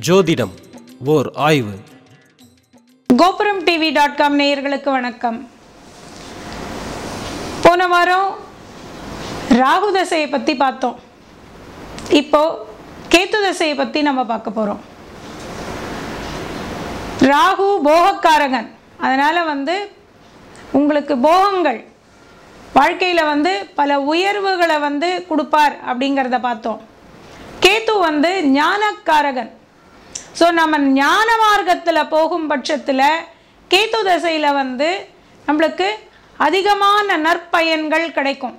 ஜோதிடம் ஓர் ஆய்வு கோபுரம் டிவி டாட் காம் நேயர்களுக்கு வணக்கம் போன வாரம் ராகு தசையை பற்றி பார்த்தோம் இப்போ கேத்து தசையை பற்றி நம்ம பார்க்க போகிறோம் ராகு போகக்காரகன் அதனால் வந்து உங்களுக்கு போகங்கள் வாழ்க்கையில் வந்து பல உயர்வுகளை வந்து கொடுப்பார் அப்படிங்கிறத பார்த்தோம் கேத்து வந்து ஞானக்காரகன் ஸோ நம்ம ஞான மார்க்கத்தில் போகும் பட்சத்தில் கேத்து தசையில் வந்து நம்மளுக்கு அதிகமான நற்பயன்கள் கிடைக்கும்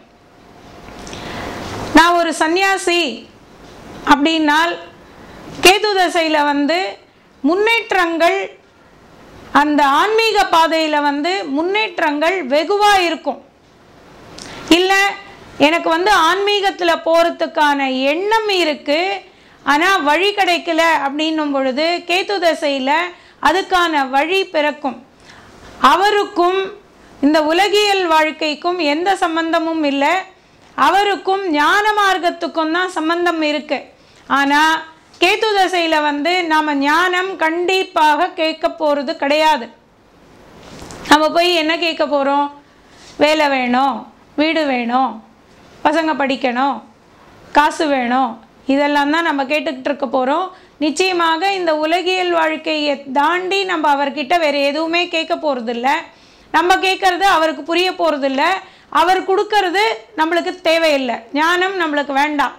நான் ஒரு சந்நியாசி அப்படின்னால் கேது தசையில் வந்து முன்னேற்றங்கள் அந்த ஆன்மீக பாதையில் வந்து முன்னேற்றங்கள் வெகுவாக இருக்கும் இல்லை எனக்கு வந்து ஆன்மீகத்தில் போகிறதுக்கான எண்ணம் இருக்குது ஆனால் வழி கிடைக்கல அப்படின்னும் பொழுது கேத்து தசையில் அதுக்கான வழி பிறக்கும் அவருக்கும் இந்த உலகியல் வாழ்க்கைக்கும் எந்த சம்பந்தமும் இல்லை அவருக்கும் ஞான மார்க்கத்துக்கும் தான் சம்பந்தம் இருக்கு ஆனால் கேத்து தசையில் வந்து நாம் ஞானம் கண்டிப்பாக கேட்க போகிறது கிடையாது நம்ம போய் என்ன கேட்க போகிறோம் வேலை வேணும் வீடு வேணும் பசங்க படிக்கணும் காசு வேணும் இதெல்லாம் தான் நம்ம கேட்டுக்கிட்டு இருக்க போகிறோம் நிச்சயமாக இந்த உலகியல் வாழ்க்கையை தாண்டி நம்ம அவர்கிட்ட வேறு எதுவுமே கேட்க போகிறதில்ல நம்ம கேட்குறது அவருக்கு புரிய போகிறதில்ல அவர் கொடுக்கறது நம்மளுக்கு தேவையில்லை ஞானம் நம்மளுக்கு வேண்டாம்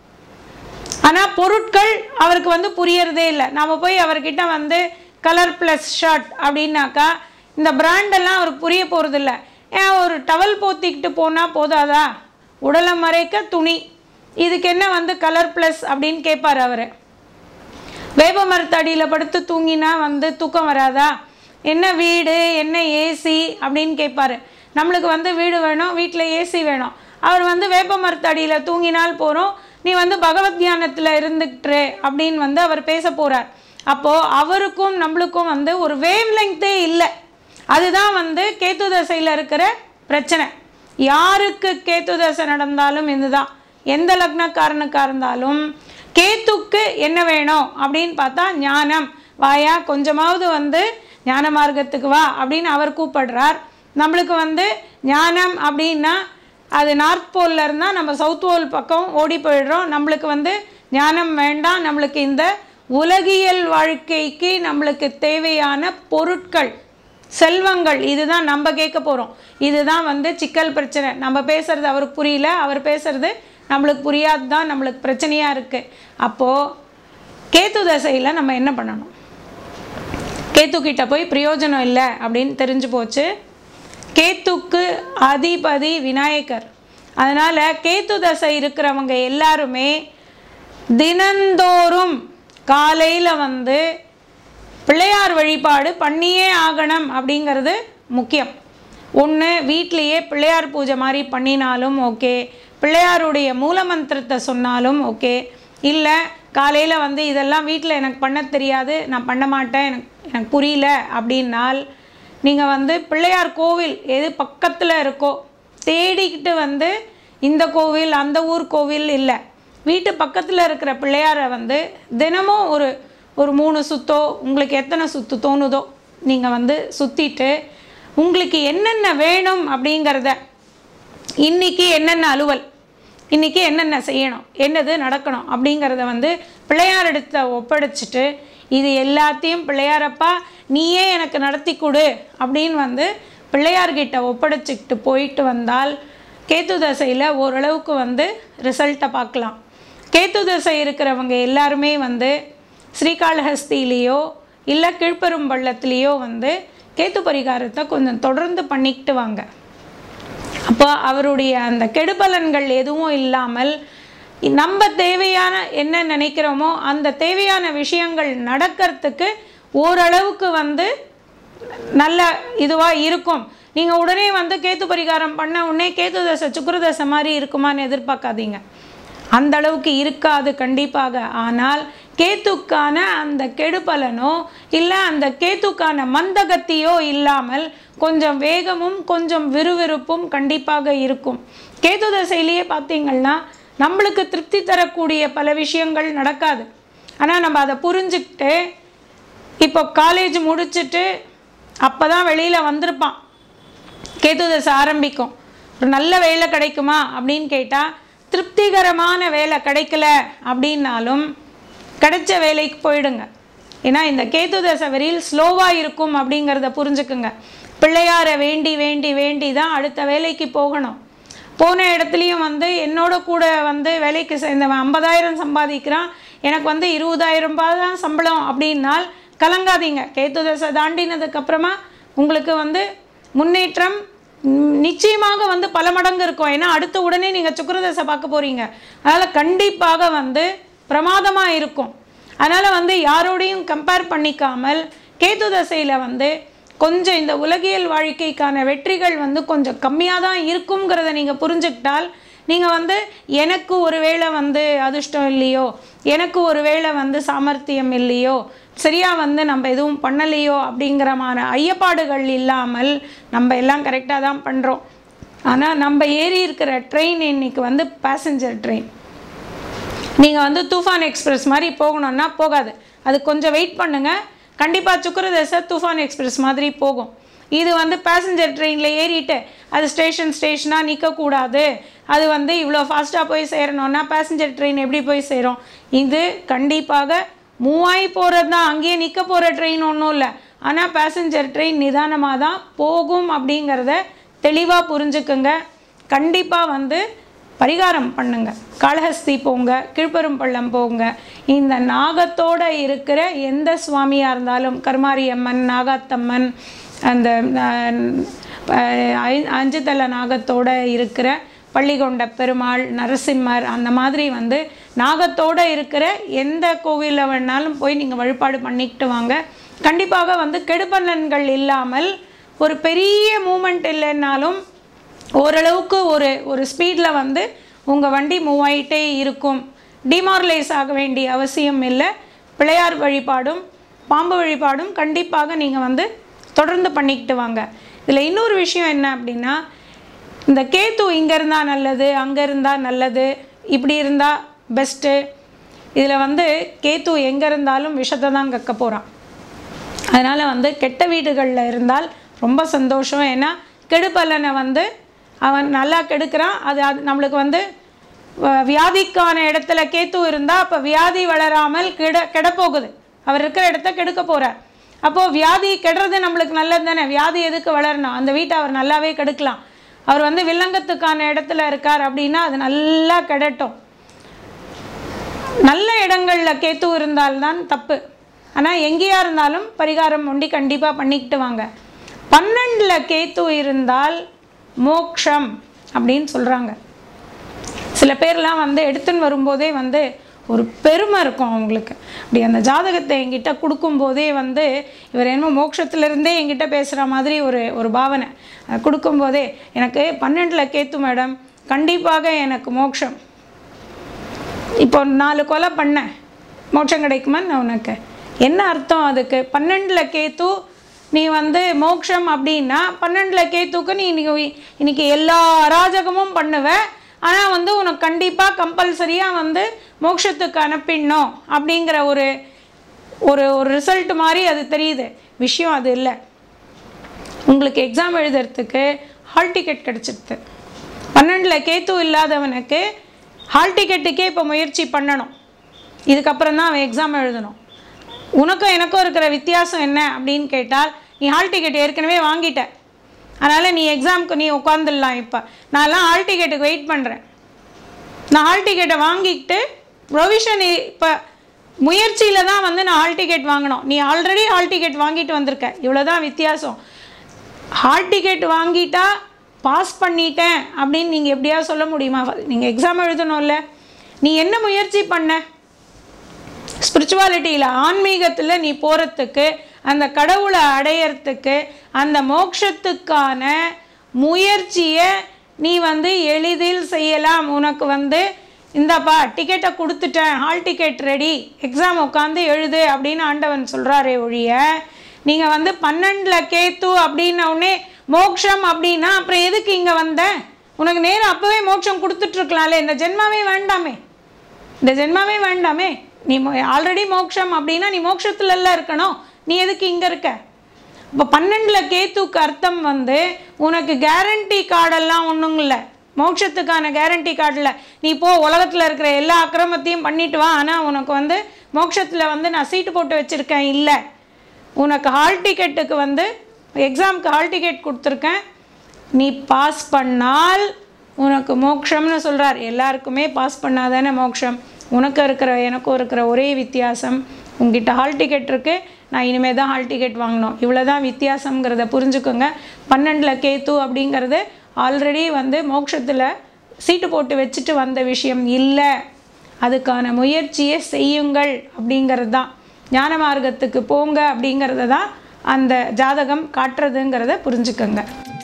ஆனால் பொருட்கள் அவருக்கு வந்து புரியறதே இல்லை நம்ம போய் அவர்கிட்ட வந்து கலர் ப்ளஸ் ஷர்ட் அப்படின்னாக்கா இந்த பிராண்டெல்லாம் அவருக்கு புரிய போகிறதில்ல ஏன் ஒரு டவல் போத்திக்கிட்டு போனால் போதாதா உடலை மறைக்க துணி இதுக்கு என்ன வந்து கலர் ப்ளஸ் அப்படின்னு கேட்பார் அவர் வேப்ப மரத்தடியில் படுத்து தூங்கினா வந்து தூக்கம் வராதா என்ன வீடு என்ன ஏசி அப்படின்னு கேட்பாரு நம்மளுக்கு வந்து வீடு வேணும் வீட்டில் ஏசி வேணும் அவர் வந்து வேப்ப மரத்தடியில் தூங்கினால் போகிறோம் நீ வந்து பகவத் தியானத்தில் இருந்துக்கிட்டு அப்படின்னு வந்து அவர் பேச போகிறார் அப்போது அவருக்கும் நம்மளுக்கும் வந்து ஒரு வேவ் லெங்க்த்தே இல்லை அதுதான் வந்து கேத்து தசையில் இருக்கிற பிரச்சனை யாருக்கு கேத்து தசை நடந்தாலும் இதுதான் எந்த லக்னக்காரனுக்காக இருந்தாலும் கேத்துக்கு என்ன வேணும் அப்படின்னு பார்த்தா ஞானம் வாயா கொஞ்சமாவது வந்து ஞான மார்க்கத்துக்கு வா அப்படின்னு அவர் கூப்பிடுறார் நம்மளுக்கு வந்து ஞானம் அப்படின்னா அது நார்த் போலில் இருந்தால் நம்ம சவுத் போல் பக்கம் ஓடி போயிடுறோம் நம்மளுக்கு வந்து ஞானம் வேண்டாம் நம்மளுக்கு இந்த உலகியல் வாழ்க்கைக்கு நம்மளுக்கு தேவையான பொருட்கள் செல்வங்கள் இதுதான் நம்ம கேட்க போகிறோம் இதுதான் வந்து சிக்கல் பிரச்சனை நம்ம பேசுறது அவருக்கு புரியல அவர் பேசுறது நம்மளுக்கு புரியாது தான் நம்மளுக்கு பிரச்சனையாக இருக்குது அப்போது கேத்து தசையில் நம்ம என்ன பண்ணணும் கேத்து கிட்ட போய் பிரயோஜனம் இல்லை அப்படின்னு தெரிஞ்சு போச்சு கேத்துக்கு அதிபதி விநாயகர் அதனால் கேத்து தசை இருக்கிறவங்க எல்லாருமே தினந்தோறும் காலையில் வந்து பிள்ளையார் வழிபாடு பண்ணியே ஆகணும் அப்படிங்கிறது முக்கியம் ஒன்று வீட்லேயே பிள்ளையார் பூஜை மாதிரி பண்ணினாலும் ஓகே பிள்ளையாருடைய மூலமந்திரத்தை சொன்னாலும் ஓகே இல்லை காலையில் வந்து இதெல்லாம் வீட்டில் எனக்கு பண்ண தெரியாது நான் பண்ண மாட்டேன் எனக்கு எனக்கு புரியல அப்படின்னால் நீங்கள் வந்து பிள்ளையார் கோவில் எது பக்கத்தில் இருக்கோ தேடிக்கிட்டு வந்து இந்த கோவில் அந்த ஊர் கோவில் இல்லை வீட்டு பக்கத்தில் இருக்கிற பிள்ளையாரை வந்து தினமும் ஒரு ஒரு மூணு சுத்தோ உங்களுக்கு எத்தனை சுத்து தோணுதோ நீங்கள் வந்து சுற்றிட்டு உங்களுக்கு என்னென்ன வேணும் அப்படிங்கிறத இன்றைக்கி என்னென்ன அலுவல் இன்றைக்கி என்னென்ன செய்யணும் என்னது நடக்கணும் அப்படிங்கிறத வந்து பிள்ளையார் இடத்த ஒப்படைச்சிட்டு இது எல்லாத்தையும் பிள்ளையாரப்பா நீயே எனக்கு நடத்தி கொடு அப்படின்னு வந்து பிள்ளையார்கிட்ட ஒப்படைச்சிக்கிட்டு போயிட்டு வந்தால் கேத்து தசையில் ஓரளவுக்கு வந்து ரிசல்ட்டை பார்க்கலாம் கேத்து தசை இருக்கிறவங்க எல்லாருமே வந்து ஸ்ரீகாளஹஸ்திலேயோ இல்லை கீழ்ப்பெரும்பள்ளத்துலேயோ வந்து கேத்து பரிகாரத்தை கொஞ்சம் தொடர்ந்து பண்ணிக்கிட்டு வாங்க அப்போ அவருடைய அந்த கெடுபலன்கள் எதுவும் இல்லாமல் நம்ம தேவையான என்ன நினைக்கிறோமோ அந்த தேவையான விஷயங்கள் நடக்கிறதுக்கு ஓரளவுக்கு வந்து நல்ல இதுவாக இருக்கும் நீங்கள் உடனே வந்து கேத்து பரிகாரம் பண்ண உடனே கேத்து தசை சுக்குர தசை மாதிரி இருக்குமான்னு எதிர்பார்க்காதீங்க அந்த அளவுக்கு இருக்காது கண்டிப்பாக ஆனால் கேத்துக்கான அந்த கெடுபலனோ இல்லை அந்த கேத்துக்கான மந்தகத்தியோ இல்லாமல் கொஞ்சம் வேகமும் கொஞ்சம் விறுவிறுப்பும் கண்டிப்பாக இருக்கும் கேத்து தசையிலேயே பார்த்தீங்கன்னா நம்மளுக்கு திருப்தி தரக்கூடிய பல விஷயங்கள் நடக்காது ஆனால் நம்ம அதை புரிஞ்சுக்கிட்டு இப்போ காலேஜ் முடிச்சுட்டு அப்போ தான் வெளியில் வந்திருப்பான் கேது தசை ஆரம்பிக்கும் ஒரு நல்ல வேலை கிடைக்குமா அப்படின்னு கேட்டால் திருப்திகரமான வேலை கிடைக்கல அப்படின்னாலும் கிடைச்ச வேலைக்கு போயிடுங்க ஏன்னா இந்த கேது தசை வெறியில் ஸ்லோவாக இருக்கும் அப்படிங்கிறத புரிஞ்சுக்குங்க பிள்ளையாரை வேண்டி வேண்டி வேண்டி தான் அடுத்த வேலைக்கு போகணும் போன இடத்துலையும் வந்து என்னோட கூட வந்து வேலைக்கு சேர்ந்தவன் ஐம்பதாயிரம் சம்பாதிக்கிறான் எனக்கு வந்து இருபதாயிரம் ரூபாய் தான் சம்பளம் அப்படின்னால் கலங்காதீங்க கேத்து தசை தாண்டினதுக்கப்புறமா உங்களுக்கு வந்து முன்னேற்றம் ம், நிச்சயமாக வந்து பல மடங்கு இருக்கும் ஏன்னா அடுத்த உடனே நீங்கள் சுக்கிரதசை பார்க்க போகிறீங்க அதனால் கண்டிப்பாக வந்து பிரமாதமாக இருக்கும் அதனால் வந்து யாரோடையும் கம்பேர் பண்ணிக்காமல் கேது தசையில் வந்து கொஞ்சம் இந்த உலகியல் வாழ்க்கைக்கான வெற்றிகள் வந்து கொஞ்சம் கம்மியாக தான் இருக்குங்கிறத நீங்கள் புரிஞ்சுக்கிட்டால் நீங்கள் வந்து எனக்கு ஒரு வேளை வந்து அதிர்ஷ்டம் இல்லையோ எனக்கு ஒரு வேளை வந்து சாமர்த்தியம் இல்லையோ சரியாக வந்து நம்ம எதுவும் பண்ணலையோ அப்படிங்கிறமான ஐயப்பாடுகள் இல்லாமல் நம்ம எல்லாம் கரெக்டாக தான் பண்ணுறோம் ஆனால் நம்ம ஏறி இருக்கிற ட்ரெயின் இன்னைக்கு வந்து பேசஞ்சர் ட்ரெயின் நீங்கள் வந்து தூஃபான் எக்ஸ்பிரஸ் மாதிரி போகணுன்னா போகாது அது கொஞ்சம் வெயிட் பண்ணுங்கள் கண்டிப்பாக சுக்கரதசை தூஃபான் எக்ஸ்பிரஸ் மாதிரி போகும் இது வந்து பேசஞ்சர் ட்ரெயினில் ஏறிட்டு அது ஸ்டேஷன் ஸ்டேஷனாக நிற்கக்கூடாது அது வந்து இவ்வளோ ஃபாஸ்ட்டாக போய் சேரணும்னா பேசஞ்சர் ட்ரெயின் எப்படி போய் சேரும் இது கண்டிப்பாக மூவாயி போகிறது தான் அங்கேயே நிற்க போகிற ட்ரெயின் ஒன்றும் இல்லை ஆனால் பேசஞ்சர் ட்ரெயின் நிதானமாக தான் போகும் அப்படிங்கிறத தெளிவாக புரிஞ்சுக்குங்க கண்டிப்பாக வந்து பரிகாரம் பண்ணுங்க காளஹஸ்தி போங்க கீழ்பெரும்பள்ளம் போங்க இந்த நாகத்தோட இருக்கிற எந்த சுவாமியாக இருந்தாலும் கருமாரி அம்மன் நாகாத்தம்மன் அந்த அஹ், ஐ- அஞ்சு தலை நாகத்தோட இருக்கிற பள்ளிகொண்ட பெருமாள் நரசிம்மர் அந்த மாதிரி வந்து நாகத்தோட இருக்கிற எந்த கோவிலில் வேணாலும் போய் நீங்கள் வழிபாடு பண்ணிக்கிட்டு வாங்க கண்டிப்பாக வந்து கெடுபலன்கள் இல்லாமல் ஒரு பெரிய மூமெண்ட் இல்லைன்னாலும் ஓரளவுக்கு ஒரு ஒரு ஸ்பீடில் வந்து உங்கள் வண்டி மூவ் ஆகிட்டே இருக்கும் டிமாரலைஸ் ஆக வேண்டிய அவசியம் இல்லை பிள்ளையார் வழிபாடும் பாம்பு வழிபாடும் கண்டிப்பாக நீங்கள் வந்து தொடர்ந்து பண்ணிக்கிட்டு வாங்க இதில் இன்னொரு விஷயம் என்ன அப்படின்னா இந்த கேத்து இங்கே இருந்தால் நல்லது அங்கே இருந்தால் நல்லது இப்படி இருந்தால் பெஸ்ட்டு இதில் வந்து கேத்து எங்கே இருந்தாலும் விஷத்தை தான் கக்க போகிறான் அதனால் வந்து கெட்ட வீடுகளில் இருந்தால் ரொம்ப சந்தோஷம் ஏன்னா கெடுபலனை வந்து அவன் நல்லா கெடுக்கிறான் அது அது நம்மளுக்கு வந்து வ- வியாதிக்கான இடத்துல கேத்து இருந்தால் அப்போ வியாதி வளராமல் கெட கெடப்போகுது அவர் இருக்கிற இடத்த கெடுக்க போகிறார் அப்போது வியாதி கெடுறது நம்மளுக்கு நல்லது தானே வியாதி எதுக்கு வளரணும் அந்த வீட்டை அவர் நல்லாவே கெடுக்கலாம் அவர் வந்து வில்லங்கத்துக்கான இடத்துல இருக்கார் அப்படின்னா அது நல்லா கெடட்டும் நல்ல இடங்களில் கேத்து இருந்தால்தான் தப்பு ஆனால் எங்கேயா இருந்தாலும் பரிகாரம் ஒண்டி கண்டிப்பாக பண்ணிக்கிட்டு வாங்க பன்னெண்டில் கேத்து இருந்தால் மோக்ஷம் அப்படின்னு சொல்கிறாங்க சில பேர்லாம் வந்து எடுத்துன்னு வரும்போதே வந்து ஒரு பெருமை இருக்கும் அவங்களுக்கு அப்படி அந்த ஜாதகத்தை என்கிட்ட கொடுக்கும்போதே வந்து இவர் என்னமோ மோட்சத்திலிருந்தே என்கிட்ட பேசுகிற மாதிரி ஒரு ஒரு பாவனை அது கொடுக்கும்போதே எனக்கு பன்னெண்டில் கேத்து மேடம் கண்டிப்பாக எனக்கு மோட்சம் இப்போ நாலு கொலை பண்ணேன் மோட்சம் கிடைக்குமான்னு உனக்கு என்ன அர்த்தம் அதுக்கு பன்னெண்டில் கேத்து நீ வந்து மோட்சம் அப்படின்னா பன்னெண்டில் கேத்துக்கு நீ இன்னைக்கு இன்னைக்கு எல்லா அராஜகமும் பண்ணுவ ஆனால் வந்து உனக்கு கண்டிப்பாக கம்பல்சரியாக வந்து மோட்சத்துக்கு அனுப்பிடணும் அப்படிங்கிற ஒரு ஒரு ஒரு ரிசல்ட் மாதிரி அது தெரியுது விஷயம் அது இல்லை உங்களுக்கு எக்ஸாம் எழுதுறதுக்கு ஹால் டிக்கெட் கிடச்சிடுது பன்னெண்டில் கேத்து இல்லாதவனுக்கு ஹால் டிக்கெட்டுக்கே இப்போ முயற்சி பண்ணணும் இதுக்கப்புறம் தான் அவன் எக்ஸாம் எழுதணும் உனக்கும் எனக்கும் இருக்கிற வித்தியாசம் என்ன அப்படின்னு கேட்டால் நீ ஹால் டிக்கெட் ஏற்கனவே வாங்கிட்ட அதனால் நீ எக்ஸாமுக்கு நீ உட்காந்துடலாம் இப்போ நான்லாம் ஹால் டிக்கெட்டுக்கு வெயிட் பண்ணுறேன் நான் ஹால் டிக்கெட்டை வாங்கிக்கிட்டு ப்ரொவிஷன் இப்போ முயற்சியில் தான் வந்து நான் ஹால் டிக்கெட் வாங்கினோம் நீ ஆல்ரெடி ஹால் டிக்கெட் வாங்கிட்டு வந்திருக்க இவ்வளோ தான் வித்தியாசம் ஹால் டிக்கெட் வாங்கிட்டா பாஸ் பண்ணிட்டேன் அப்படின்னு நீங்கள் எப்படியா சொல்ல முடியுமா நீங்கள் எக்ஸாம் எழுதணும்ல நீ என்ன முயற்சி பண்ண ஸ்பிரிச்சுவாலிட்டியில் ஆன்மீகத்தில் நீ போகிறதுக்கு அந்த கடவுளை அடையறதுக்கு அந்த மோட்சத்துக்கான முயற்சியை நீ வந்து எளிதில் செய்யலாம் உனக்கு வந்து இந்தாப்பா டிக்கெட்டை கொடுத்துட்டேன் ஹால் டிக்கெட் ரெடி எக்ஸாம் உட்காந்து எழுது அப்படின்னு ஆண்டவன் சொல்கிறாரே ஒழிய நீங்கள் வந்து பன்னெண்டில் கேத்து அப்படின்ன உடனே மோட்சம் அப்படின்னா அப்புறம் எதுக்கு இங்கே வந்த உனக்கு நேரம் அப்போவே மோட்சம் கொடுத்துட்ருக்கலாம்ல இந்த ஜென்மாவே வேண்டாமே இந்த ஜென்மாவே வேண்டாமே நீ ஆல்ரெடி மோட்சம் அப்படின்னா நீ மோட்சத்துலலாம் இருக்கணும் நீ எதுக்கு இங்கே இருக்க இப்போ பன்னெண்டில் கேத்துக்கு அர்த்தம் வந்து உனக்கு கேரண்டி கார்டெல்லாம் ஒன்றும் இல்லை மோட்சத்துக்கான கேரண்டி கார்டில் நீ போ உலகத்தில் இருக்கிற எல்லா அக்கிரமத்தையும் பண்ணிட்டு வா ஆனால் உனக்கு வந்து மோட்சத்தில் வந்து நான் சீட்டு போட்டு வச்சுருக்கேன் இல்லை உனக்கு ஹால் டிக்கெட்டுக்கு வந்து எக்ஸாமுக்கு ஹால் டிக்கெட் கொடுத்துருக்கேன் நீ பாஸ் பண்ணால் உனக்கு மோட்சம்னு சொல்கிறார் எல்லாருக்குமே பாஸ் பண்ணாதானே மோட்சம் உனக்கு இருக்கிற எனக்கும் இருக்கிற ஒரே வித்தியாசம் உங்ககிட்ட ஹால் டிக்கெட் இருக்குது நான் இனிமேல் தான் ஹால் டிக்கெட் வாங்கணும் இவ்வளோ தான் வித்தியாசங்கிறத புரிஞ்சுக்கோங்க பன்னெண்டில் கேத்து அப்படிங்கிறது ஆல்ரெடி வந்து மோட்சத்தில் சீட்டு போட்டு வச்சுட்டு வந்த விஷயம் இல்லை அதுக்கான முயற்சியை செய்யுங்கள் அப்படிங்கிறது தான் ஞான மார்க்கத்துக்கு போங்க அப்படிங்கிறத தான் அந்த ஜாதகம் காட்டுறதுங்கிறத புரிஞ்சுக்கோங்க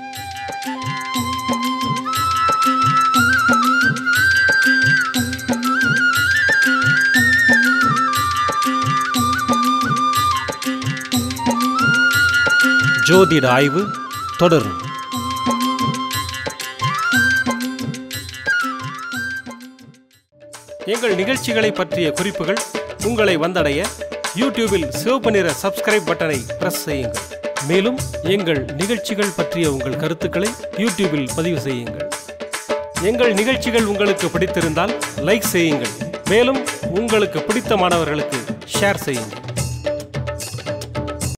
ஜோதிட ஆய்வு தொடரும் எங்கள் நிகழ்ச்சிகளை பற்றிய குறிப்புகள் உங்களை வந்தடைய யூடியூபில் சிவப்பு நிற சப்ஸ்கிரைப் பட்டனை பிரஸ் செய்யுங்கள் மேலும் எங்கள் நிகழ்ச்சிகள் பற்றிய உங்கள் கருத்துக்களை யூடியூபில் பதிவு செய்யுங்கள் எங்கள் நிகழ்ச்சிகள் உங்களுக்கு பிடித்திருந்தால் லைக் செய்யுங்கள் மேலும் உங்களுக்கு பிடித்த மாணவர்களுக்கு ஷேர் செய்யுங்கள்